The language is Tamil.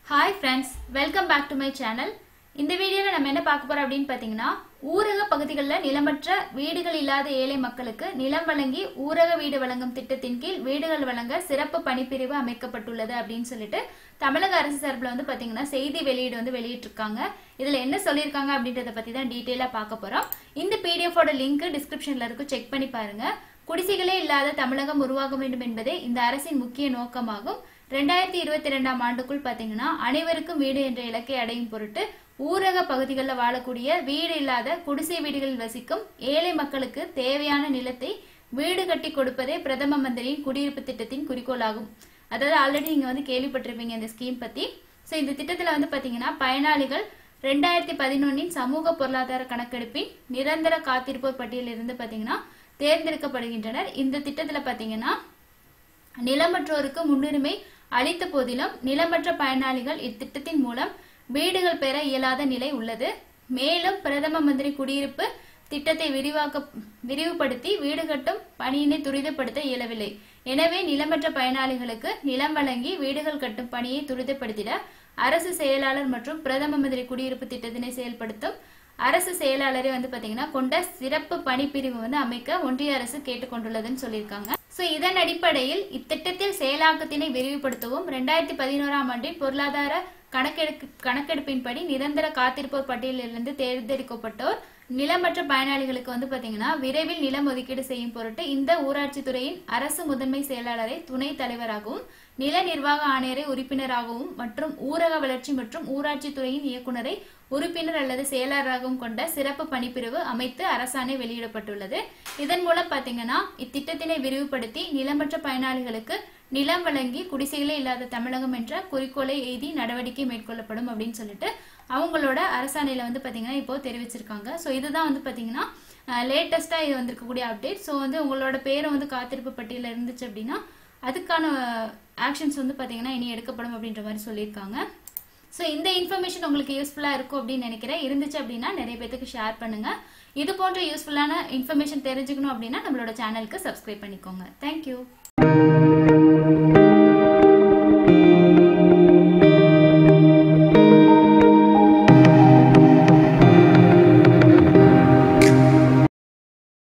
hi friends welcome back to my channel இந்த வீடியோவில் நம்ம என்ன பார்க்க போறோம் அப்படின்னு பார்த்தீங்கன்னா ஊரக பகுதிகளில் நிலமற்ற வீடுகள் இல்லாத ஏழை மக்களுக்கு நிலம் வழங்கி ஊரக வீடு வழங்கும் திட்டத்தின் கீழ் வீடுகள் வழங்க சிறப்பு பணிப்பிரிவு அமைக்கப்பட்டுள்ளது அப்படின்னு சொல்லிட்டு தமிழக அரசு சார்பில் வந்து பார்த்தீங்கன்னா செய்தி வெளியீடு வந்து வெளியிட்டிருக்காங்க இதில் என்ன சொல்லியிருக்காங்க அப்படின்றத பற்றி தான் டீட்டெயிலாக பார்க்க போகிறோம் இந்த பிடிஎஃபோட லிங்க் டிஸ்கிரிப்ஷனில் இருக்கும் செக் பண்ணி பாருங்க குடிசைகளே இல்லாத தமிழகம் உருவாக வேண்டும் என்பதே இந்த அரசின் முக்கிய நோக்கமாகும் ரெண்டாயிரத்தி இருபத்தி ரெண்டாம் ஆண்டுக்குள் பாத்தீங்கன்னா அனைவருக்கும் வீடு என்ற இலக்கை அடையும் பொருட்டு ஊரக பகுதிகளில் வாழக்கூடிய வீடு இல்லாத குடிசை வீடுகளில் வசிக்கும் ஏழை மக்களுக்கு தேவையான நிலத்தை வீடு கட்டி கொடுப்பதே பிரதம மந்திரியின் குடியிருப்பு திட்டத்தின் குறிக்கோளாகும் அதாவது ஆல்ரெடி நீங்க வந்து கேள்விப்பட்டிருப்பீங்க இந்த ஸ்கீம் பத்தி ஸோ இந்த திட்டத்துல வந்து பாத்தீங்கன்னா பயனாளிகள் ரெண்டாயிரத்தி பதினொன்னின் சமூக பொருளாதார கணக்கெடுப்பின் நிரந்தர காத்திருப்போர் பட்டியலில் இருந்து பாத்தீங்கன்னா தேர்ந்தெடுக்கப்படுகின்றனர் இந்த திட்டத்துல பாத்தீங்கன்னா நிலமற்றோருக்கு முன்னுரிமை அளித்த போதிலும் நிலமற்ற பயனாளிகள் இத்திட்டத்தின் மூலம் வீடுகள் பெற இயலாத நிலை உள்ளது மேலும் பிரதம மந்திரி குடியிருப்பு திட்டத்தை விரிவாக்க விரிவுபடுத்தி வீடு கட்டும் பணியினை துரிதப்படுத்த இயலவில்லை எனவே நிலமற்ற பயனாளிகளுக்கு நிலம் வழங்கி வீடுகள் கட்டும் பணியை துரிதப்படுத்திட அரசு செயலாளர் மற்றும் பிரதம மந்திரி குடியிருப்பு திட்டத்தினை செயல்படுத்தும் அரசு செயலாளரை வந்து பாத்தீங்கன்னா கொண்ட சிறப்பு பணிப்பிரிவு வந்து அமைக்க ஒன்றிய அரசு கேட்டுக்கொண்டுள்ளதுன்னு சொல்லியிருக்காங்க சோ இதன் அடிப்படையில் இத்திட்டத்தில் செயலாக்கத்தினை விரிவுபடுத்தவும் ரெண்டாயிரத்தி பதினோராம் ஆண்டின் பொருளாதார கணக்கெடுப்பு கணக்கெடுப்பின்படி நிரந்தர காத்திருப்போர் பட்டியலிலிருந்து தேர்ந்தெடுக்கப்பட்டோர் நிலமற்ற பயனாளிகளுக்கு வந்து பாத்தீங்கன்னா விரைவில் நிலம் ஒதுக்கீடு செய்யும் பொருட்டு இந்த ஊராட்சி துறையின் அரசு முதன்மை செயலாளரை துணை தலைவராகவும் நில நிர்வாக ஆணையரை உறுப்பினராகவும் மற்றும் ஊரக வளர்ச்சி மற்றும் ஊராட்சி துறையின் இயக்குநரை உறுப்பினர் அல்லது செயலாளராகவும் கொண்ட சிறப்பு பணிப்பிரிவு அமைத்து அரசாணை வெளியிடப்பட்டுள்ளது இதன் மூலம் பாத்தீங்கன்னா இத்திட்டத்தினை விரிவுபடுத்தி நிலமற்ற பயனாளிகளுக்கு நிலம் வழங்கி குடிசைகளே இல்லாத தமிழகம் என்ற குறிக்கோளை எய்தி நடவடிக்கை மேற்கொள்ளப்படும் அப்படின்னு சொல்லிட்டு அவங்களோட அரசாணையில வந்து பாத்தீங்கன்னா இப்போ தெரிவிச்சிருக்காங்க ஸோ இதுதான் வந்து பாத்தீங்கன்னா லேட்டஸ்டா இது வந்திருக்கக்கூடிய அப்டேட் ஸோ வந்து உங்களோட பேரும் வந்து காத்திருப்பு பட்டியலில் இருந்துச்சு அப்படின்னா அதுக்கான ஆக்ஷன்ஸ் வந்து பாத்தீங்கன்னா இனி எடுக்கப்படும் அப்படின்ற மாதிரி சொல்லியிருக்காங்க ஸோ இந்த இன்ஃபர்மேஷன் உங்களுக்கு யூஸ்ஃபுல்லாக இருக்கும் அப்படின்னு நினைக்கிறேன் இருந்துச்சு அப்படின்னா நிறைய பேத்துக்கு ஷேர் பண்ணுங்க இது போன்ற யூஸ்ஃபுல்லான இன்ஃபர்மேஷன் தெரிஞ்சுக்கணும் அப்படின்னா நம்மளோட சேனலுக்கு சப்ஸ்கிரைப் பண்ணிக்கோங்க தேங்க்யூ